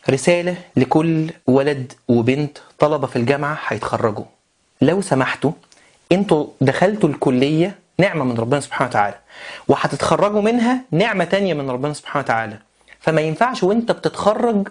رسالة لكل ولد وبنت طلبة في الجامعة هيتخرجوا لو سمحتوا انتوا دخلتوا الكلية نعمة من ربنا سبحانه وتعالى وهتتخرجوا منها نعمة تانية من ربنا سبحانه وتعالى فما ينفعش وانت بتتخرج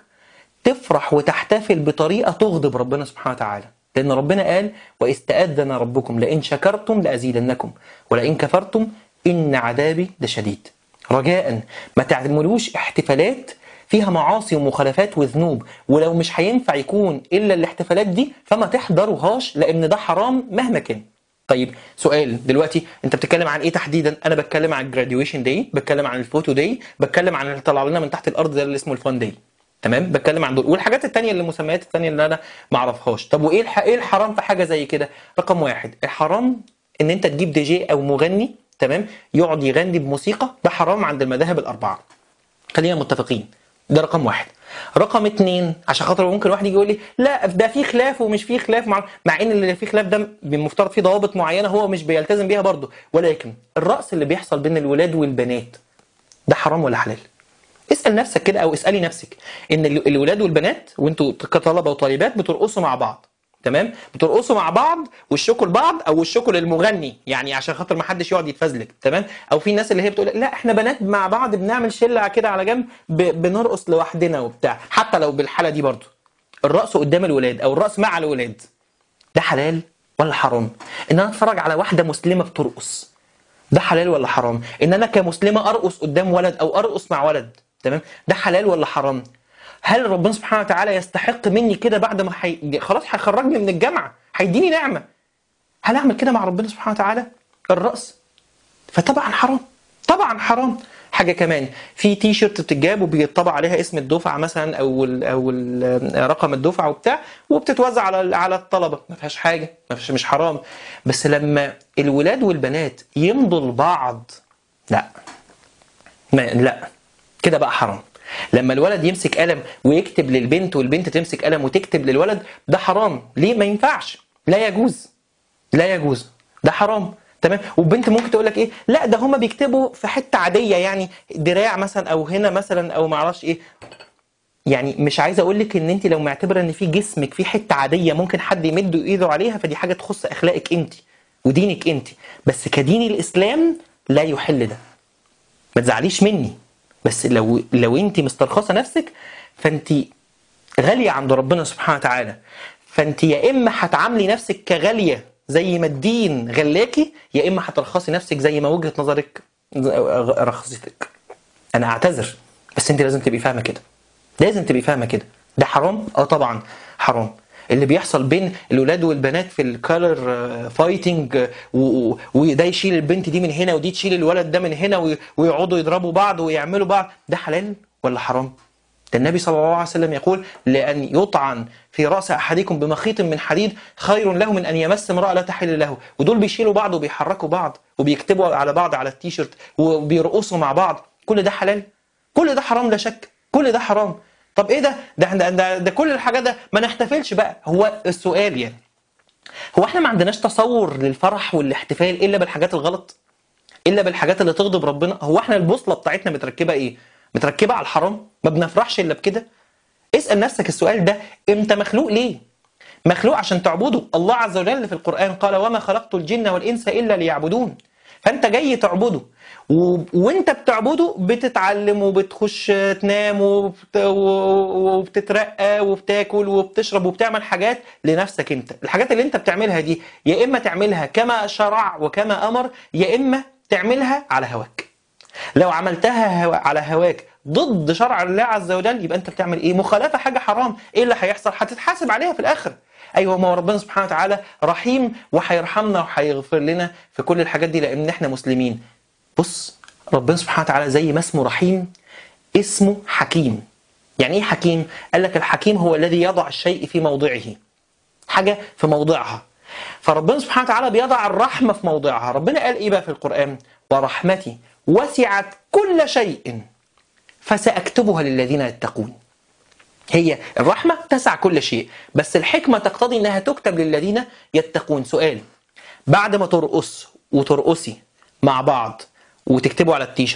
تفرح وتحتفل بطريقة تغضب ربنا سبحانه وتعالى لأن ربنا قال وإذ تأذن ربكم لئن شكرتم لأزيدنكم ولئن كفرتم إن عذابي لشديد رجاء ما تعملوش احتفالات فيها معاصي ومخالفات وذنوب ولو مش هينفع يكون الا الاحتفالات دي فما تحضروهاش لان ده حرام مهما كان طيب سؤال دلوقتي انت بتتكلم عن ايه تحديدا انا بتكلم عن الجراديويشن داي بتكلم عن الفوتو داي بتكلم عن اللي طلع لنا من تحت الارض ده اللي اسمه الفان داي تمام بتكلم عن دول والحاجات التانية اللي المسميات التانية اللي انا ما اعرفهاش طب وايه الح... ايه الحرام في حاجه زي كده رقم واحد الحرام ان انت تجيب دي جي او مغني تمام يقعد يغني بموسيقى ده حرام عند المذاهب الاربعه خلينا متفقين ده رقم واحد رقم اتنين عشان خاطر ممكن واحد يجي يقول لي لا ده في خلاف ومش في خلاف مع, مع ان اللي فيه خلاف ده المفترض فيه ضوابط معينه هو مش بيلتزم بيها برضه ولكن الرأس اللي بيحصل بين الولاد والبنات ده حرام ولا حلال؟ اسال نفسك كده او اسالي نفسك ان ال- الولاد والبنات وانتوا كطلبه وطالبات بترقصوا مع بعض تمام بترقصوا مع بعض وشكوا لبعض او وشكوا للمغني يعني عشان خاطر ما حدش يقعد يتفزلك تمام او في ناس اللي هي بتقول لا احنا بنات مع بعض بنعمل شله كده على جنب ب- بنرقص لوحدنا وبتاع حتى لو بالحاله دي برضو الرقص قدام الولاد او الرقص مع الولاد ده حلال ولا حرام ان انا اتفرج على واحده مسلمه بترقص ده حلال ولا حرام ان انا كمسلمه ارقص قدام ولد او ارقص مع ولد تمام ده حلال ولا حرام هل ربنا سبحانه وتعالى يستحق مني كده بعد ما حي... خلاص هيخرجني من الجامعه هيديني نعمه هل اعمل كده مع ربنا سبحانه وتعالى الرأس فطبعا حرام طبعا حرام حاجه كمان في تي شيرت بتتجاب وبيطبع عليها اسم الدفعه مثلا او ال او ال رقم الدفعه وبتاع وبتتوزع على على الطلبه ما فيهاش حاجه ما فيش مش حرام بس لما الولاد والبنات يمضوا لبعض لا ما لا كده بقى حرام لما الولد يمسك قلم ويكتب للبنت والبنت تمسك قلم وتكتب للولد ده حرام ليه ما ينفعش لا يجوز لا يجوز ده حرام تمام والبنت ممكن تقول لك ايه لا ده هما بيكتبوا في حته عاديه يعني دراع مثلا او هنا مثلا او ما اعرفش ايه يعني مش عايز اقول لك ان انت لو معتبره ان في جسمك في حته عاديه ممكن حد يمد ايده عليها فدي حاجه تخص اخلاقك انت ودينك انت بس كدين الاسلام لا يحل ده ما تزعليش مني بس لو لو انت مسترخصه نفسك فانت غاليه عند ربنا سبحانه وتعالى فانت يا اما هتعاملي نفسك كغاليه زي ما الدين غلاكي يا اما هترخصي نفسك زي ما وجهه نظرك رخصتك انا اعتذر بس انت لازم تبقي فاهمه كده لازم تبقي فاهمه كده ده حرام اه طبعا حرام اللي بيحصل بين الولاد والبنات في الكالر فايتنج وده يشيل البنت دي من هنا ودي تشيل الولد ده من هنا وي- ويقعدوا يضربوا بعض ويعملوا بعض ده حلال ولا حرام؟ ده النبي صلى الله عليه وسلم يقول لأن يطعن في رأس أحدكم بمخيط من حديد خير له من أن يمس امرأة لا تحل له ودول بيشيلوا بعض وبيحركوا بعض وبيكتبوا على بعض على التيشيرت وبيرقصوا مع بعض كل ده حلال كل ده حرام لا شك كل ده حرام طب ايه ده ده ده, ده, ده كل الحاجات ده ما نحتفلش بقى هو السؤال يعني هو احنا ما عندناش تصور للفرح والاحتفال الا بالحاجات الغلط الا بالحاجات اللي تغضب ربنا هو احنا البوصله بتاعتنا متركبه ايه متركبه على الحرام ما بنفرحش الا بكده اسال نفسك السؤال ده انت مخلوق ليه مخلوق عشان تعبده الله عز وجل في القرآن قال وما خلقت الجن والإنس إلا ليعبدون فأنت جاي تعبده و... وانت بتعبده بتتعلم وبتخش تنام وبت... وبتترقى وبتاكل وبتشرب وبتعمل حاجات لنفسك انت الحاجات اللي انت بتعملها دي يا اما تعملها كما شرع وكما امر يا اما تعملها على هواك لو عملتها هو على هواك ضد شرع الله عز وجل يبقى انت بتعمل ايه مخالفه حاجه حرام ايه اللي هيحصل هتتحاسب عليها في الاخر ايوه ما هو ربنا سبحانه وتعالى رحيم وهيرحمنا وهيغفر لنا في كل الحاجات دي لان احنا مسلمين بص ربنا سبحانه وتعالى زي ما اسمه رحيم اسمه حكيم يعني ايه حكيم قال لك الحكيم هو الذي يضع الشيء في موضعه حاجه في موضعها فربنا سبحانه وتعالى بيضع الرحمه في موضعها ربنا قال ايه بقى في القران ورحمتي وسعت كل شيء فساكتبها للذين يتقون هي الرحمه تسع كل شيء بس الحكمه تقتضي انها تكتب للذين يتقون سؤال بعد ما ترقص وترقصي مع بعض وتكتبوا على التيشيرت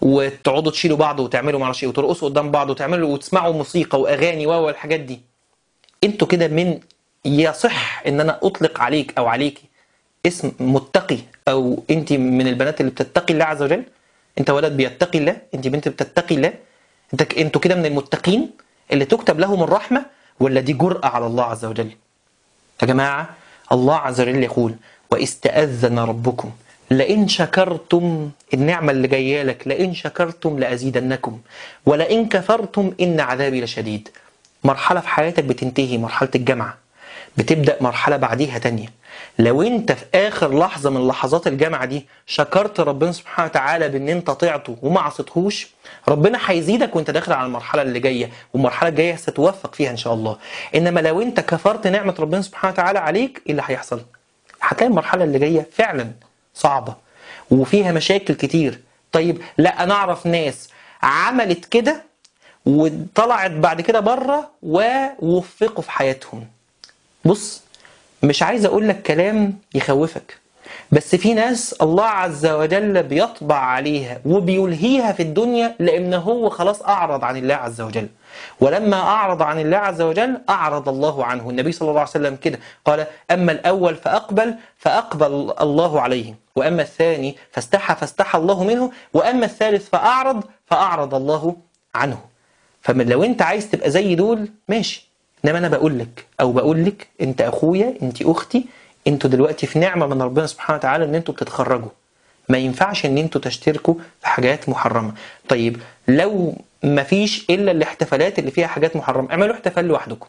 وتقعدوا تشيلوا بعض وتعملوا معرفش ايه وترقصوا قدام بعض وتعملوا وتسمعوا موسيقى واغاني و والحاجات دي انتوا كده من يصح ان انا اطلق عليك او عليكي اسم متقي او انت من البنات اللي بتتقي الله عز وجل انت ولد بيتقي الله انت بنت بتتقي الله انت انتوا كده من المتقين اللي تكتب لهم الرحمه ولا دي جرأة على الله عز وجل يا جماعه الله عز وجل يقول واستأذن ربكم لئن شكرتم النعمة اللي جاية لك لئن شكرتم لأزيدنكم ولئن كفرتم إن عذابي لشديد مرحلة في حياتك بتنتهي مرحلة الجامعة بتبدأ مرحلة بعديها تانية لو انت في اخر لحظة من لحظات الجامعة دي شكرت ربنا سبحانه وتعالى بان انت طيعته وما عصيتهوش ربنا هيزيدك وانت داخل على المرحلة اللي جاية والمرحلة الجاية ستوفق فيها ان شاء الله انما لو انت كفرت نعمة ربنا سبحانه وتعالى عليك ايه اللي هيحصل هتلاقي المرحلة اللي جاية فعلا صعبة وفيها مشاكل كتير طيب لا انا اعرف ناس عملت كده وطلعت بعد كده بره ووفقوا في حياتهم بص مش عايز اقول لك كلام يخوفك بس في ناس الله عز وجل بيطبع عليها وبيلهيها في الدنيا لان هو خلاص اعرض عن الله عز وجل ولما اعرض عن الله عز وجل اعرض الله عنه النبي صلى الله عليه وسلم كده قال اما الاول فاقبل فاقبل الله عليه واما الثاني فاستحى فاستحى الله منه واما الثالث فاعرض فاعرض الله عنه فمن لو انت عايز تبقى زي دول ماشي انما انا بقول لك او بقول لك انت اخويا انت اختي انتوا دلوقتي في نعمه من ربنا سبحانه وتعالى ان انتوا بتتخرجوا ما ينفعش ان انتوا تشتركوا في حاجات محرمه طيب لو ما فيش الا الاحتفالات اللي فيها حاجات محرمه اعملوا احتفال لوحدكم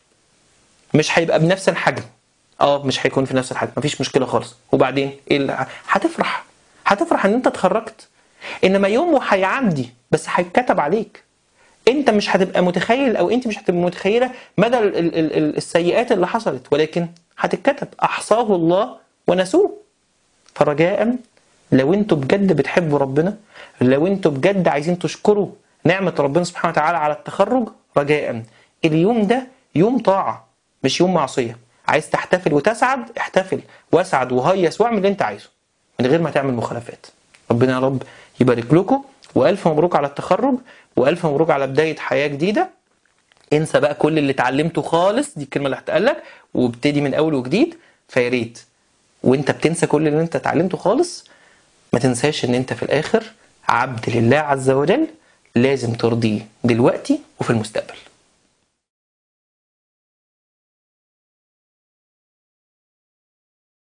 مش هيبقى بنفس الحجم اه مش هيكون في نفس الحجم مفيش مشكله خالص وبعدين ايه اللي هتفرح هتفرح ان انت اتخرجت انما يومه هيعدي بس هيتكتب عليك انت مش هتبقى متخيل او انت مش هتبقى متخيله مدى ال ال ال السيئات اللي حصلت ولكن هتتكتب احصاه الله ونسوه فرجاء لو انتوا بجد بتحبوا ربنا لو انتوا بجد عايزين تشكروا نعمة ربنا سبحانه وتعالى على التخرج رجاء اليوم ده يوم طاعة مش يوم معصية عايز تحتفل وتسعد احتفل واسعد وهيص واعمل اللي انت عايزه من غير ما تعمل مخالفات ربنا يا رب يبارك لكم والف مبروك على التخرج والف مبروك على بدايه حياه جديده انسى بقى كل اللي اتعلمته خالص دي الكلمه اللي هتقال لك وابتدي من اول وجديد فيا ريت وانت بتنسى كل اللي انت اتعلمته خالص ما تنساش ان انت في الاخر عبد لله عز وجل لازم ترضيه دلوقتي وفي المستقبل